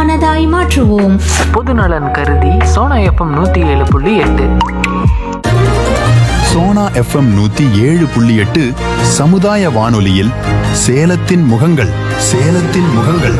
வளமானதாய் மாற்றுவோம் பொதுநலன் கருதி சோனா எஃப்எம் நூற்றி ஏழு புள்ளி எட்டு சோனா எஃப்எம் நூத்தி ஏழு புள்ளி எட்டு சமுதாய வானொலியில் சேலத்தின் முகங்கள் சேலத்தின் முகங்கள்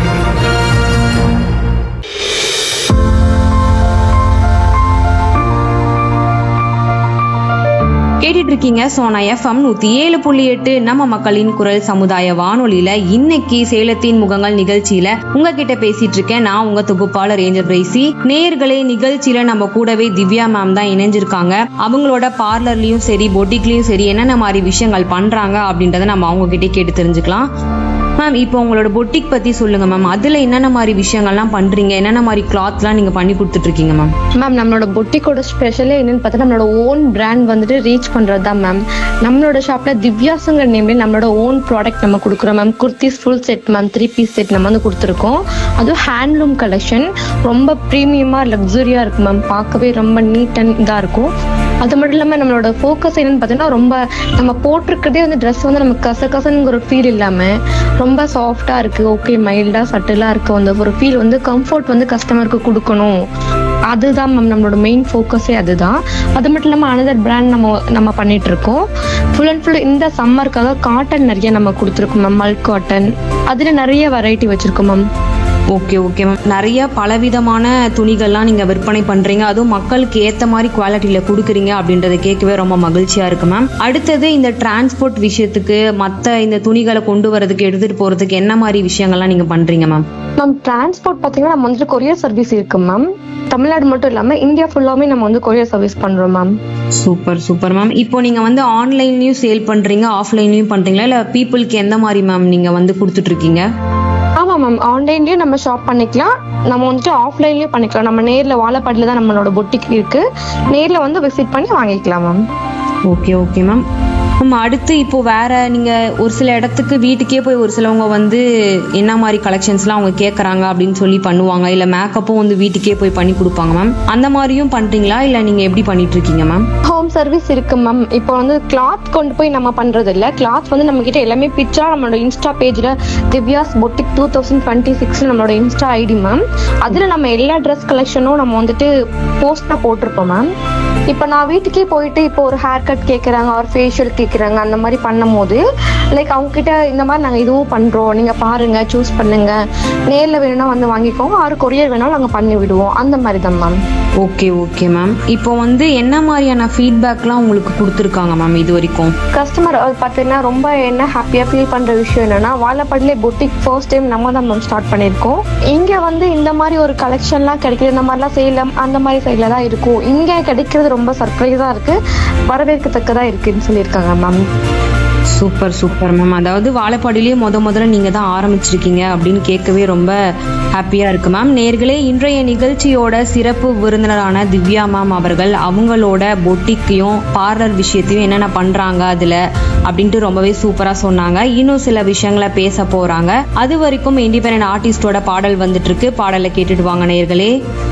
கேட்டுட்டு இருக்கீங்க சோனா எஃப்எம் நூத்தி ஏழு புள்ளி எட்டு நம்ம மக்களின் குரல் சமுதாய வானொலியில இன்னைக்கு சேலத்தின் முகங்கள் நிகழ்ச்சியில உங்ககிட்ட பேசிட்டு இருக்கேன் நான் உங்க தொகுப்பாளர் ஏஞ்சல் பிரைசி நேர்களே நிகழ்ச்சியில நம்ம கூடவே திவ்யா மேம் தான் இணைஞ்சிருக்காங்க அவங்களோட பார்லர்லயும் சரி பொட்டிக்லயும் சரி என்னென்ன மாதிரி விஷயங்கள் பண்றாங்க அப்படின்றத நம்ம அவங்க கிட்டே கேட்டு தெரிஞ்சுக்கலாம் மேம் இப்போ உங்களோட பொட்டிக் பத்தி சொல்லுங்க மேம் அதுல என்னென்ன மாதிரி விஷயங்கள்லாம் பண்றீங்க என்னென்ன மாதிரி கிளாத்லாம் நீங்க பண்ணி கொடுத்துட்டு இருக்கீங்க மேம் மேம் நம்மளோட பொட்டிக்கோட ஸ்பெஷலே என்னன்னு பார்த்தா நம்மளோட ஓன் பிராண்ட் வந்துட்டு ரீச் பண்றது தான் மேம் நம்மளோட ஷாப்ல திவ்யாசுங்கிற நேம்ல நம்மளோட ஓன் ப்ராடக்ட் நம்ம கொடுக்குறோம் ma'am kurtis full set ma'am three piece set நம்ம வந்து கொடுத்துருக்கோம் அதுவும் ஹேண்ட்லூம் கலெக்ஷன் ரொம்ப ப்ரீமியமா லக்ஸுரியா இருக்கு மேம் பார்க்கவே ரொம்ப நீட் அண்ட் இதாக இருக்கும் அது மட்டும் இல்லாமல் நம்மளோட ஃபோக்கஸ் என்னன்னு பார்த்தீங்கன்னா ரொம்ப நம்ம போட்டிருக்கிறதே வந்து ட்ரெஸ் வந்து நமக்கு கச கசங்கிற ஃபீல் இல்லாமல் ரொம்ப சாஃப்டாக இருக்குது ஓகே மைல்டாக சட்டிலாக இருக்குது அந்த ஒரு ஃபீல் வந்து கம்ஃபர்ட் வந்து கஸ்டமருக்கு கொடுக்கணும் அதுதான் மேம் நம்மளோட மெயின் ஃபோக்கஸே அதுதான் அது மட்டும் இல்லாமல் அனதர் பிராண்ட் நம்ம நம்ம பண்ணிட்டு இருக்கோம் ஃபுல் அண்ட் ஃபுல் இந்த சம்மருக்காக காட்டன் நிறைய நம்ம கொடுத்துருக்கோம் மேம் மல் காட்டன் அதில் நிறைய வெரைட்டி வச்சிருக்கோம் மேம் ஓகே ஓகே மேம் நிறைய பலவிதமான துணிகள்லாம் நீங்க விற்பனை பண்றீங்க அதுவும் மக்களுக்கு ஏத்த மாதிரி குவாலிட்டியில கொடுக்குறீங்க அப்படின்றத கேட்கவே ரொம்ப மகிழ்ச்சியா இருக்கு மேம் அடுத்தது இந்த டிரான்ஸ்போர்ட் விஷயத்துக்கு மத்த இந்த துணிகளை கொண்டு வரதுக்கு எடுத்துட்டு போறதுக்கு என்ன மாதிரி விஷயங்கள்லாம் நீங்க பண்றீங்க மேம் மேம் டிரான்ஸ்போர்ட் பார்த்தீங்கன்னா நம்ம வந்துட்டு கொரியர் சர்வீஸ் இருக்கு மேம் தமிழ்நாடு மட்டும் இல்லாமல் இந்தியா ஃபுல்லாமே நம்ம வந்து கொரியர் சர்வீஸ் பண்ணுறோம் மேம் சூப்பர் சூப்பர் மேம் இப்போ நீங்க வந்து ஆன்லைன்லயும் சேல் பண்றீங்க ஆஃப்லைன்லயும் பண்றீங்களா இல்ல பீப்புளுக்கு எந்த மாதிரி மேம் நீங்க வந்து கொடுத்துட்டு இருக்கீங்க ஆமாம் மேம் ஆன்லைன்லேயும் நம்ம ஷாப் பண்ணிக்கலாம் நம்ம வந்துட்டு ஆஃப்லைன்லேயும் பண்ணிக்கலாம் நம்ம நேரில் வாழைப்பாடியில் தான் நம்மளோட பொட்டிக் இருக்கு நேரில் வந்து விசிட் பண்ணி வாங்கிக்கலாம் ma'am okay okay ma'am ma'am அடுத்து இப்போ வேற நீங்க ஒரு சில இடத்துக்கு வீட்டுக்கே போய் ஒரு சிலவங்க வந்து என்ன மாதிரி கலெக்ஷன்ஸ்லாம் அவங்க கேட்குறாங்க அப்படின்னு சொல்லி பண்ணுவாங்க இல்ல மேக்கப்பும் வந்து வீட்டுக்கே போய் பண்ணி கொடுப்பாங்க மேம் அந்த மாதிரியும் பண்றீங்களா இல்ல நீங்க எப்படி பண்ணிட்டு இருக்கீங்க மேம் ஹோம் சர்வீஸ் இருக்கு மேம் இப்போ வந்து கிளாத் கொண்டு போய் நம்ம பண்றது இல்ல கிளாத் வந்து நம்ம கிட்ட எல்லாமே பிக்சரா நம்மளோட இன்ஸ்டா பேஜ்ல Divya's boutique two thousand twenty six நம்மளோட இன்ஸ்டா ஐடி மேம் அதுல நம்ம எல்லா ட்ரெஸ் கலெக்ஷனும் நம்ம வந்துட்டு போஸ்டா போட்டிருப்போம் மேம் இப்போ நான் வீட்டுக்கே போயிட்டு இப்போ ஒரு ஹேர் கட் கேட்குறாங்க ஒரு ஃபேஷியல் கேட்குறாங்க அந்த மாதிரி பண்ணும்போது லைக் அவங்க கிட்ட இந்த மாதிரி நாங்கள் இதுவும் பண்ணுறோம் நீங்கள் பாருங்க சூஸ் பண்ணுங்க நேரில் வேணும்னா வந்து வாங்கிக்கோங்க ஆறு கொரியர் வேணாலும் நாங்கள் பண்ணி விடுவோம் அந்த மாதிரி தான் மேம் ஓகே ஓகே மேம் இப்போ வந்து என்ன மாதிரியான ஃபீட்பேக்லாம் உங்களுக்கு கொடுத்துருக்காங்க மேம் இது வரைக்கும் கஸ்டமர் பார்த்தீங்கன்னா ரொம்ப என்ன ஹாப்பியாக ஃபீல் பண்ணுற விஷயம் என்னன்னா வாழைப்படிலே பொட்டிக் ஃபர்ஸ்ட் டைம் நம்ம தான் மேம் ஸ்டார்ட் பண்ணியிருக்கோம் இங்கே வந்து இந்த மாதிரி ஒரு கலெக்ஷன்லாம் கிடைக்குது இந்த மாதிரிலாம் சேலம் அந்த மாதிரி சைடில் தான் இருக்கும் இங்கே கிடைக்கிறது ரொம்ப சர்ப்ரைஸாக இருக்குது வரவேற்கத்தக்கதாக இருக்குன்னு சொல்லியிருக்காங்க மேம் சூப்பர் சூப்பர் மேம் அதாவது வாழைப்பாடிலேயே முத முதல்ல நீங்க தான் ஆரம்பிச்சிருக்கீங்க அப்படின்னு கேட்கவே ரொம்ப ஹாப்பியா இருக்கு மேம் நேர்களே இன்றைய நிகழ்ச்சியோட சிறப்பு விருந்தினரான திவ்யா மேம் அவர்கள் அவங்களோட பொட்டிக்கையும் பார்லர் விஷயத்தையும் என்னென்ன பண்றாங்க அதுல அப்படின்ட்டு ரொம்பவே சூப்பரா சொன்னாங்க இன்னும் சில விஷயங்களை பேச போறாங்க அது வரைக்கும் இண்டிபெண்டன்ட் ஆர்டிஸ்டோட பாடல் வந்துட்டு இருக்கு பாடலை கேட்டுட்டு வாங்க நேர்களே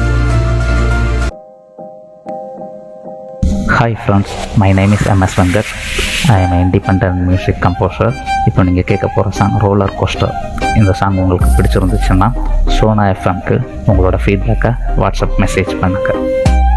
hi friends my name is MS Venkat I am independent music composer இப்போ நீங்கள் கேட்க போகிற சாங் ரோலர் கோஸ்டர் இந்த சாங் உங்களுக்கு பிடிச்சிருந்துச்சுன்னா சோனா எஃப்எம்க்கு உங்களோட ஃபீட்பேக்கை வாட்ஸ்அப் மெசேஜ் பண்ணுங்கள்